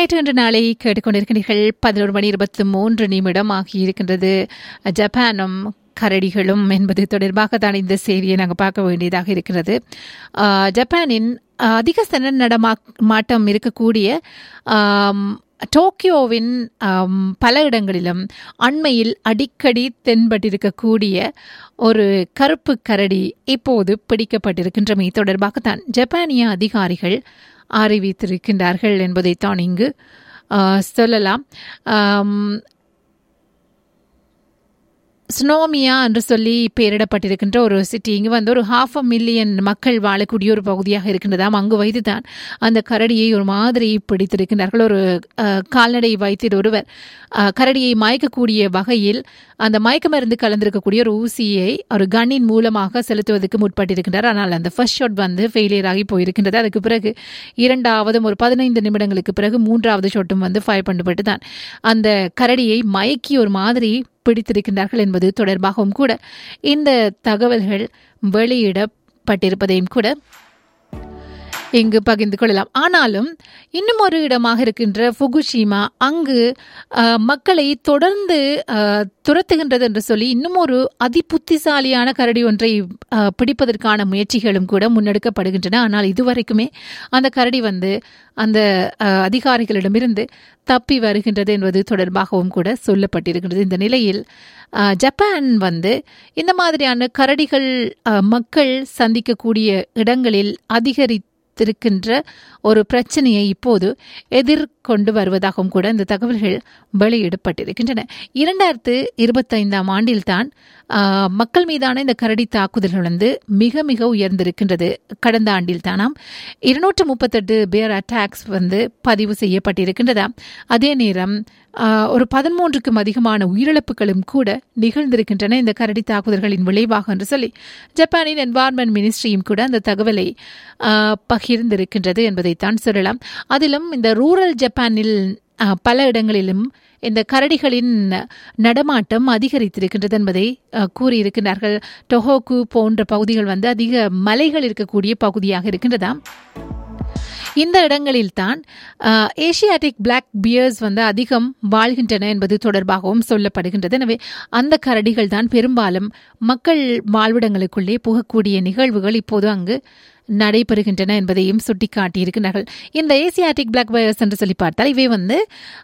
நேற்று இன்று நாளை கேட்டுக்கொண்டிருக்கிறீர்கள் பதினோரு மணி இருபத்தி மூன்று நிமிடம் ஆகியிருக்கின்றது ஜப்பானும் கரடிகளும் என்பது தொடர்பாக தான் இந்த செய்தியை நாங்கள் பார்க்க வேண்டியதாக இருக்கிறது ஆஹ், ஜப்பானின் ஆஹ், அதிக சன நடமா மாட்டம் இருக்கக்கூடிய ஆம், டோக்கியோவின் ஆம், பல இடங்களிலும் அண்மையில் அடிக்கடி தென்பட்டிருக்கக்கூடிய ஒரு கருப்பு கரடி இப்போது பிடிக்கப்பட்டிருக்கின்றமை தொடர்பாகத்தான் ஜப்பானிய அதிகாரிகள் அறிவித்திருக்கின்றார்கள் என்பதைத்தான் இங்கு ஆஹ், சொல்லலாம் ஆம், ஸ்னோமியா என்று சொல்லி பெயரிடப்பட்டிருக்கின்ற ஒரு சிட்டி இங்கு வந்து ஒரு ஹாஃப் அ மில்லியன் மக்கள் வாழக்கூடிய ஒரு பகுதியாக இருக்கின்றதாம் அங்கு வைத்துதான் அந்த கரடியை ஒரு மாதிரி பிடித்திருக்கின்றார்கள் ஒரு அஹ், கால்நடை வைத்தியர் ஒருவர் அஹ், கரடியை மயக்கக்கூடிய வகையில் அந்த மயக்க மருந்து கலந்திருக்கக்கூடிய ஒரு ஊசியை ஒரு கன்னின் மூலமாக செலுத்துவதற்கு முற்பட்டிருக்கின்றார் ஆனால் அந்த ஃபர்ஸ்ட் ஷாட் வந்து ஃபெயிலியர் ஆகி போயிருக்கின்றது அதுக்கு பிறகு இரண்டாவதும் ஒரு பதினைந்து நிமிடங்களுக்கு பிறகு மூன்றாவது ஷாட்டும் வந்து ஃபயர் பண்ணப்பட்டு தான் அந்த கரடியை மயக்கி ஒரு மாதிரி பிடித்திருக்கின்றார்கள் என்பது தொடர்பாகவும் கூட இந்த தகவல்கள் வெளியிடப்பட்டிருப்பதையும் கூட இங்கு பகிர்ந்து கொள்ளலாம் ஆனாலும் இன்னும் ஒரு இடமாக இருக்கின்ற ஃபுகுஷிமா அங்கு அஹ், மக்களை தொடர்ந்து அஹ், துரத்துகின்றது என்று சொல்லி இன்னும் ஒரு அதிபுத்திசாலியான கரடி ஒன்றை அஹ், பிடிப்பதற்கான முயற்சிகளும் கூட முன்னெடுக்கப்படுகின்றன ஆனால் இதுவரைக்குமே அந்த கரடி வந்து அந்த அஹ், அதிகாரிகளிடமிருந்து தப்பி வருகின்றது என்பது தொடர்பாகவும் கூட சொல்லப்பட்டிருக்கின்றது இந்த நிலையில் அஹ், ஜப்பான் வந்து இந்த மாதிரியான கரடிகள் அஹ், மக்கள் சந்திக்கக்கூடிய இடங்களில் அதிகரித்திருக்கின்ற ஒரு பிரச்சனையை இப்போது எதிர்கொண்டு வருவதாகவும் கூட இந்த தகவல்கள் வெளியிடப்பட்டிருக்கின்றன இரண்டாயிரத்து இருபத்தைந்தாம் ஆண்டில்தான் ஆஹ், மக்கள் மீதான இந்த கரடி தாக்குதல்கள் வந்து மிக மிக உயர்ந்திருக்கின்றது கடந்த ஆண்டில் தானாம் இருநூற்று முப்பத்தெட்டு பேர் அட்டாக்ஸ் வந்து பதிவு செய்யப்பட்டிருக்கின்றதா அதே நேரம் ஆஹ், ஒரு பதிமூன்றுக்கும் அதிகமான உயிரிழப்புகளும் கூட நிகழ்ந்திருக்கின்றன இந்த கரடி தாக்குதல்களின் விளைவாக என்று சொல்லி ஜப்பானின் என்வாரன்மெண்ட் மினிஸ்ட்ரியும் கூட அந்த தகவலை ஆஹ், பகிர்ந்திருக்கின்றது என்பதைத்தான் சொல்லலாம் அதிலும் இந்த ரூரல் ஜப்பானில் ஆஹ், பல இடங்களிலும் இந்த கரடிகளின் நடமாட்டம் அதிகரித்திருக்கின்றது என்பதை ஆஹ், கூறியிருக்கிறார்கள் டொஹோக்கு போன்ற பகுதிகள் வந்து அதிக மலைகள் இருக்கக்கூடிய பகுதியாக இருக்கின்றதாம் இந்த இடங்களில்தான் ஆஹ், ஏசியாட்டிக் பிளாக் பியர்ஸ் வந்து அதிகம் வாழ்கின்றன என்பது தொடர்பாகவும் சொல்லப்படுகின்றது எனவே அந்த கரடிகள் தான் பெரும்பாலும் மக்கள் வாழ்விடங்களுக்குள்ளே புகக்கூடிய நிகழ்வுகள் இப்போது அங்கு நடைபெறுகின்றன என்பதையும் சுட்டிக்காட்டியிருக்கிறார்கள் இந்த ஏசியாட்டிக் பிளாக் பயர்ஸ் என்று சொல்லி பார்த்தால் இவை வந்து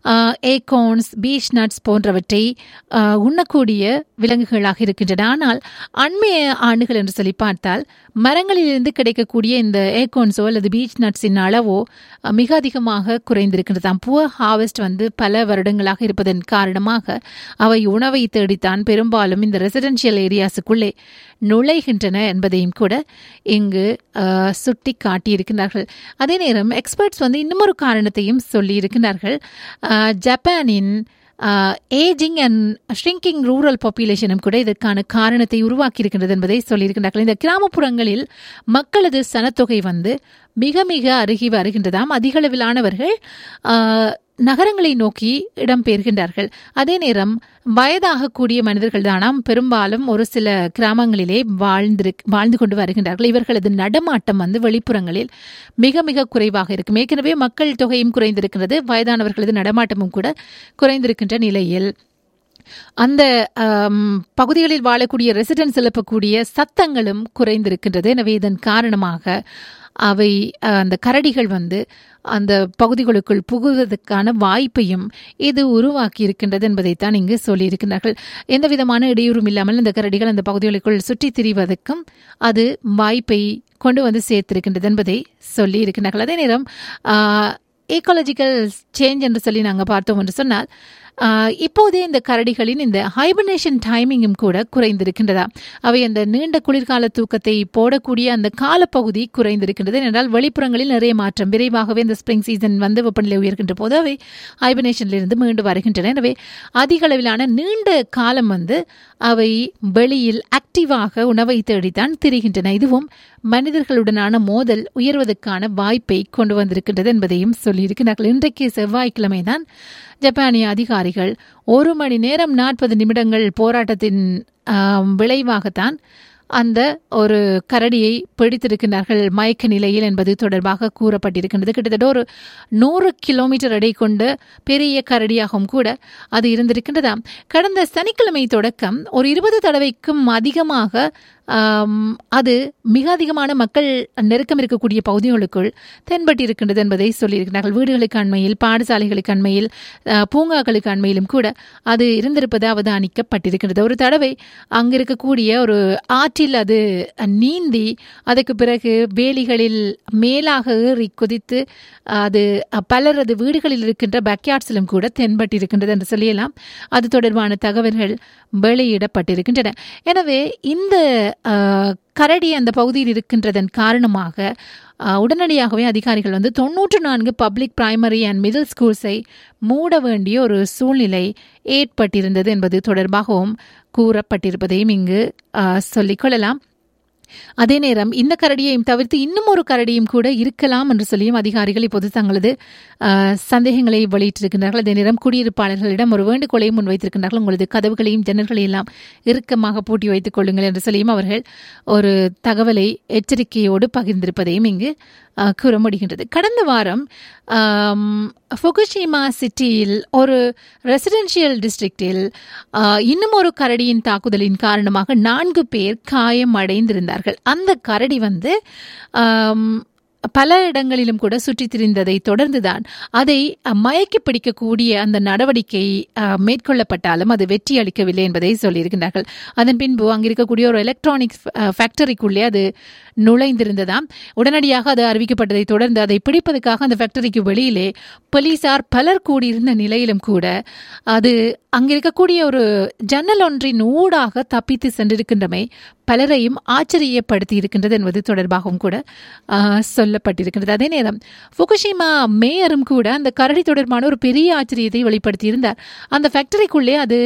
ஏகோன்ஸ் பீச் நட்ஸ் போன்றவற்றை ஆஹ், உண்ணக்கூடிய விலங்குகளாக இருக்கின்றன ஆனால் அண்மைய ஆண்டுகள் என்று சொல்லி பார்த்தால் மரங்களிலிருந்து கிடைக்கக்கூடிய இந்த ஏகோன்ஸோ அல்லது பீச் நட்ஸின் அளவோ அஹ், மிக அதிகமாக குறைந்திருக்கின்றதாம் புவர் ஹார்வெஸ்ட் வந்து பல வருடங்களாக இருப்பதன் காரணமாக அவை உணவை தேடித்தான் பெரும்பாலும் இந்த ரெசிடென்ஷியல் ஏரியாஸுக்குள்ளே நுழைகின்றன என்பதையும் கூட இங்கு அஹ், சுட்டி காட்டியிருக்கிறார்கள் அதே நேரம் எக்ஸ்பர்ட்ஸ் வந்து இன்னும் ஒரு காரணத்தையும் சொல்லியிருக்கிறார்கள் அஹ், ஜப்பானின் ஏஜிங் அண்ட் ஷ்ரிங்கிங் ரூரல் பாப்புலேஷனும் கூட இதற்கான காரணத்தை உருவாக்கி இருக்கின்றது என்பதை சொல்லியிருக்கிறார்கள் இந்த கிராமப்புறங்களில் மக்களது சனத்தொகை வந்து மிக மிக அருகி வருகின்றதாம் அதிகளவிலானவர்கள் ஆஹ், நகரங்களை நோக்கி இடம்பெயர்கின்றார்கள் அதே நேரம் வயதாகக்கூடிய மனிதர்கள் தானாம் பெரும்பாலும் ஒரு சில கிராமங்களிலே வாழ்ந்திரு வாழ்ந்து கொண்டு வருகின்றார்கள் இவர்களது நடமாட்டம் வந்து வெளிப்புறங்களில் மிக மிக குறைவாக இருக்கும் ஏற்கனவே மக்கள் தொகையும் குறைந்திருக்கிறது வயதானவர்களது நடமாட்டமும் கூட குறைந்திருக்கின்ற நிலையில் அந்த ஆம், பகுதிகளில் வாழக்கூடிய ரெசிடென்ட்ஸ் எழுப்பக்கூடிய சத்தங்களும் குறைந்திருக்கின்றது எனவே இதன் காரணமாக அவை அஹ், அந்த கரடிகள் வந்து அந்த பகுதிகளுக்குள் புகுவதற்கான வாய்ப்பையும் இது உருவாக்கி இருக்கின்றது என்பதைத்தான் இங்கு சொல்லியிருக்கிறார்கள் எந்த விதமான இடையூறும் இல்லாமல் இந்த கரடிகள் அந்த பகுதிகளுக்குள் சுற்றித் திரிவதற்கும் அது வாய்ப்பை கொண்டு வந்து சேர்த்திருக்கின்றது என்பதை சொல்லி இருக்கிறார்கள் அதே நேரம் ஈக்காலஜிக்கல் சேஞ்ச் என்று சொல்லி நாங்கள் பார்த்தோம் என்று சொன்னால் ஆஹ், இப்போதே இந்த கரடிகளின் இந்த ஹைபர்னேஷன் டைமிங்கும் கூட குறைந்திருக்கின்றதா அவை அந்த நீண்ட குளிர்கால தூக்கத்தை போடக்கூடிய அந்த காலப்பகுதி குறைந்திருக்கின்றது என்றால் வெளிப்புறங்களில் நிறைய மாற்றம் விரைவாகவே இந்த ஸ்ப்ரிங் சீசன் வந்து வெப்பநிலை உயர்கின்ற போது அவை ஹைபர்னேஷனிலிருந்து மீண்டு வருகின்றன எனவே அதிக அளவிலான நீண்ட காலம் வந்து அவை வெளியில் ஆக்டிவாக உணவை தேடித்தான் திரிகின்றன இதுவும் மனிதர்களுடனான மோதல் உயர்வதற்கான வாய்ப்பை கொண்டு வந்திருக்கின்றது என்பதையும் சொல்லியிருக்கிறார்கள் இன்றைக்கு செவ்வாய்க்கிழமை தான் ஜப்பானிய அதிகாரிகள் ஒரு மணி நேரம் நாற்பது நிமிடங்கள் போராட்டத்தின் ஆம், விளைவாகத்தான் அந்த ஒரு கரடியை பிடித்திருக்கிறார்கள் மயக்க நிலையில் என்பது தொடர்பாக கூறப்பட்டிருக்கின்றது கிட்டத்தட்ட ஒரு நூறு கிலோமீட்டர் எடை கொண்ட பெரிய கரடியாகவும் கூட அது இருந்திருக்கின்றதாம் கடந்த சனிக்கிழமை தொடக்கம் ஒரு இருபது தடவைக்கும் அதிகமாக ஆம், அது மிக அதிகமான மக்கள் நெருக்கம் இருக்கக்கூடிய பகுதிகளுக்குள் தென்பட்டிருக்கின்றது என்பதை சொல்லியிருக்கிறார்கள் வீடுகளுக்கு அண்மையில் பாடசாலைகளுக்கு அண்மையில் அஹ், பூங்காக்களுக்கு அண்மையிலும் கூட அது இருந்திருப்பது அவதானிக்கப்பட்டிருக்கிறது ஒரு தடவை அங்கு இருக்கக்கூடிய ஒரு ஆற்றில் அது நீந்தி அதுக்கு பிறகு வேலிகளில் மேலாக ஏறி குதித்து அது பலரது வீடுகளில் இருக்கின்ற பேக்யார்ட்ஸிலும் கூட தென்பட்டிருக்கின்றது என்று சொல்லியலாம் அது தொடர்பான தகவல்கள் வெளியிடப்பட்டிருக்கின்றன எனவே இந்த அஹ், கரடி அந்த பகுதியில் இருக்கின்றதன் காரணமாக அஹ், உடனடியாகவே அதிகாரிகள் வந்து தொன்னூற்று நான்கு பப்ளிக் பிரைமரி அண்ட் மிடில் ஸ்கூல்ஸை மூட வேண்டிய ஒரு சூழ்நிலை ஏற்பட்டிருந்தது என்பது தொடர்பாகவும் கூறப்பட்டிருப்பதையும் இங்கு அஹ், சொல்லிக்கொள்ளலாம் அதே நேரம் இந்த கரடியையும் தவிர்த்து இன்னும் ஒரு கரடியும் கூட இருக்கலாம் என்று சொல்லியும் அதிகாரிகள் இப்போது தங்களது அஹ், சந்தேகங்களை வெளியிட்டிருக்கின்றார்கள் அதே நேரம் குடியிருப்பாளர்களிடம் ஒரு வேண்டுகோளையும் முன்வைத்திருக்கின்றார்கள் உங்களது கதவுகளையும் ஜன்னல்களையும் எல்லாம் இறுக்கமாக பூட்டி வைத்துக் கொள்ளுங்கள் என்று சொல்லியும் அவர்கள் ஒரு தகவலை எச்சரிக்கையோடு பகிர்ந்திருப்பதையும் இங்கு அஹ், கூற முடிகின்றது கடந்த வாரம் ஆம், ஃபுகுஷிமா சிட்டியில் ஒரு ரெசிடென்ஷியல் டிஸ்ட்ரிக்டில் அஹ், இன்னும் ஒரு கரடியின் தாக்குதலின் காரணமாக நான்கு பேர் காயம் அடைந்திருந்தார்கள் அந்த கரடி வந்து ஆம், பல இடங்களிலும் கூட சுற்றித் திரிந்ததை தொடர்ந்துதான் அதை அஹ், மயக்கி பிடிக்கக்கூடிய அந்த நடவடிக்கை அஹ், மேற்கொள்ளப்பட்டாலும் அது வெற்றி அளிக்கவில்லை என்பதை சொல்லியிருக்கின்றார்கள் அதன் பின்பு அங்கு இருக்கக்கூடிய ஒரு எலக்ட்ரானிக்ஸ் ஃபேக்டரிக்குள்ளே அது நுழைந்திருந்ததாம் உடனடியாக அது அறிவிக்கப்பட்டதை தொடர்ந்து அதை பிடிப்பதற்காக அந்த ஃபேக்டரிக்கு வெளியிலே போலீசார் பலர் கூடியிருந்த நிலையிலும் கூட அது அங்க இருக்கக்கூடிய ஒரு ஜன்னல் ஒன்றின் ஊடாக தப்பித்து சென்றிருக்கின்றமை பலரையும் ஆச்சரியப்படுத்தி இருக்கின்றது என்பது தொடர்பாகவும் கூட ஆஹ், சொல்லப்பட்டிருக்கின்றது அதே நேரம் ஃபுகுஷிமா மேயரும் கூட அந்த கரடி தொடர்பான ஒரு பெரிய ஆச்சரியத்தை வெளிப்படுத்தியிருந்தார் அந்த ஃபேக்டரிக்குள்ளே அது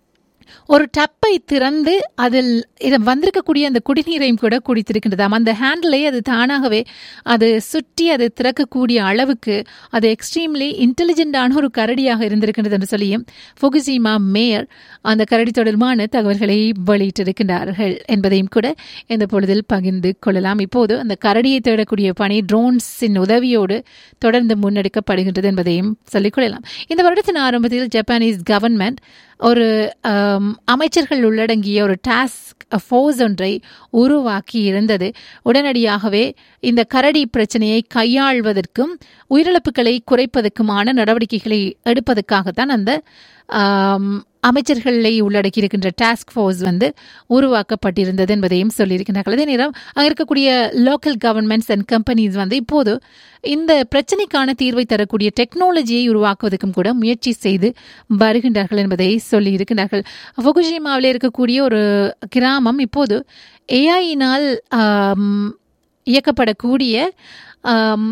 ஒரு டப்பை திறந்து அதில் இது வந்திருக்கக்கூடிய அந்த குடிநீரையும் கூட குடித்திருக்கின்றதாம் அந்த ஹேண்டிலை அது தானாகவே அது சுற்றி அது திறக்கக்கூடிய அளவுக்கு அது எக்ஸ்ட்ரீம்லி இன்டெலிஜென்டான ஒரு கரடியாக இருந்திருக்கின்றது என்று சொல்லியும் ஃபுகுசிமா மேயர் அந்த கரடி தொடர்பான தகவல்களை வெளியிட்டிருக்கின்றார்கள் என்பதையும் கூட இந்த பொழுதில் பகிர்ந்து கொள்ளலாம் இப்போது அந்த கரடியை தேடக்கூடிய பணி ட்ரோன்ஸின் உதவியோடு தொடர்ந்து முன்னெடுக்கப்படுகின்றது என்பதையும் சொல்லிக்கொள்ளலாம் இந்த வருடத்தின் ஆரம்பத்தில் ஜப்பானீஸ் கவர்மெண்ட் ஒரு ஆம், அமைச்சர்கள் உள்ளடங்கிய ஒரு டாஸ்க் ஃபோர்ஸ் ஒன்றை உருவாக்கி இருந்தது உடனடியாகவே இந்த கரடி பிரச்சனையை கையாள்வதற்கும் உயிரிழப்புகளை குறைப்பதற்குமான நடவடிக்கைகளை எடுப்பதற்காகத்தான் அந்த ஆம், அமைச்சர்களை உள்ளடக்கி இருக்கின்ற டாஸ்க் ஃபோர்ஸ் வந்து உருவாக்கப்பட்டிருந்தது என்பதையும் சொல்லியிருக்கிறார்கள் அதே நேரம் அங்கே இருக்கக்கூடிய லோக்கல் கவர்மெண்ட்ஸ் அண்ட் கம்பெனிஸ் வந்து இப்போது இந்த பிரச்சனைக்கான தீர்வை தரக்கூடிய டெக்னாலஜியை உருவாக்குவதற்கும் கூட முயற்சி செய்து வருகின்றார்கள் என்பதை சொல்லி இருக்கிறார்கள் ஃபுகுஷிமாவில் இருக்கக்கூடிய ஒரு கிராமம் இப்போது ஏஐயினால் இயக்கப்படக்கூடிய ஆம்,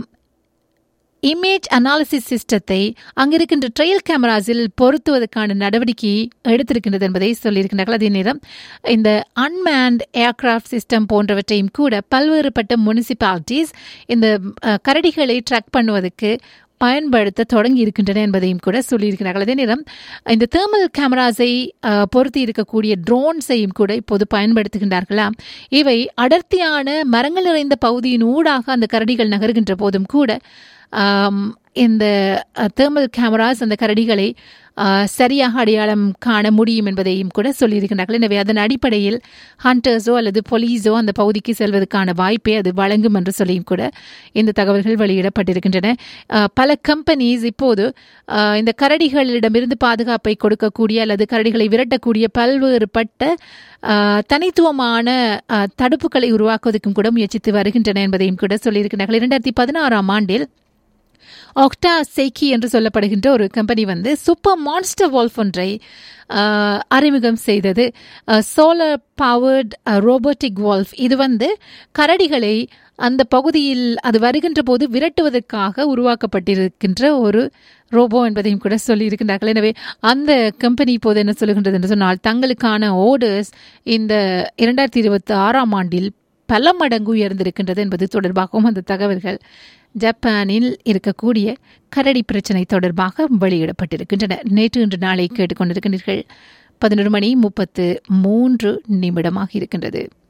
இமேஜ் அனாலிசிஸ் சிஸ்டத்தை அங்கிருக்கின்ற ட்ரையல் கேமராஸில் பொருத்துவதற்கான நடவடிக்கை எடுத்திருக்கின்றது என்பதை சொல்லியிருக்கிறார்கள் அதே நேரம் இந்த அன்மேன்ட் ஏர்கிராஃப்ட் சிஸ்டம் போன்றவற்றையும் கூட பல்வேறுபட்ட முனிசிபாலிட்டிஸ் இந்த அஹ், கரடிகளை ட்ராக் பண்ணுவதற்கு பயன்படுத்த தொடங்கி இருக்கின்றன என்பதையும் கூட சொல்லியிருக்கிறார்கள் அதே நேரம் இந்த தேர்மல் கேமராஸை அஹ், பொருத்தி இருக்கக்கூடிய ட்ரோன்ஸையும் கூட இப்போது பயன்படுத்துகின்றார்களாம் இவை அடர்த்தியான மரங்கள் நிறைந்த பகுதியின் ஊடாக அந்த கரடிகள் நகர்கின்ற போதும் கூட ஆம், இந்த தேர்மல் கேமராஸ் அந்த கரடிகளை அஹ், சரியாக அடையாளம் காண முடியும் என்பதையும் கூட சொல்லியிருக்கிறார்கள் எனவே அதன் அடிப்படையில் ஹண்டர்ஸோ அல்லது போலீஸோ அந்த பகுதிக்கு செல்வதற்கான வாய்ப்பை அது வழங்கும் என்று சொல்லியும் கூட இந்த தகவல்கள் வெளியிடப்பட்டிருக்கின்றன அஹ், பல கம்பெனிஸ் இப்போது அஹ், இந்த கரடிகளிடமிருந்து பாதுகாப்பை கொடுக்கக்கூடிய அல்லது கரடிகளை விரட்டக்கூடிய பல்வேறுபட்ட அஹ், தனித்துவமான அஹ், தடுப்புகளை உருவாக்குவதற்கும் கூட முயற்சித்து வருகின்றன என்பதையும் கூட சொல்லியிருக்கிறார்கள் இரண்டாயிரத்தி பதினாறாம் ஆண்டில் ஆக்டா சேக்கி என்று சொல்லப்படுகின்ற ஒரு கம்பெனி வந்து சூப்பர் மான்ஸ்டர் வால்ஃப் ஒன்றை ஆஹ், அறிமுகம் செய்தது சோலர் பவர்ட் ரோபோட்டிக் வால்ஃப் இது வந்து கரடிகளை அந்த பகுதியில் அது வருகின்ற போது விரட்டுவதற்காக உருவாக்கப்பட்டிருக்கின்ற ஒரு ரோபோ என்பதையும் கூட சொல்லியிருக்கின்றார்கள் எனவே அந்த கம்பெனி இப்போது என்ன சொல்லுகின்றது என்று சொன்னால் தங்களுக்கான ஓர்டர்ஸ் இந்த இரண்டாயிரத்தி இருபத்தி ஆறாம் ஆண்டில் பல மடங்கு உயர்ந்திருக்கின்றது என்பது தொடர்பாகவும் அந்த தகவல்கள் ஜப்பானில் இருக்கக்கூடிய கரடி பிரச்சனை தொடர்பாக வெளியிடப்பட்டிருக்கின்றன நேற்று இன்று நாளை கேட்டுக்கொண்டிருக்கின்றீர்கள் பதினொரு மணி முப்பத்து மூன்று நிமிடமாக இருக்கின்றது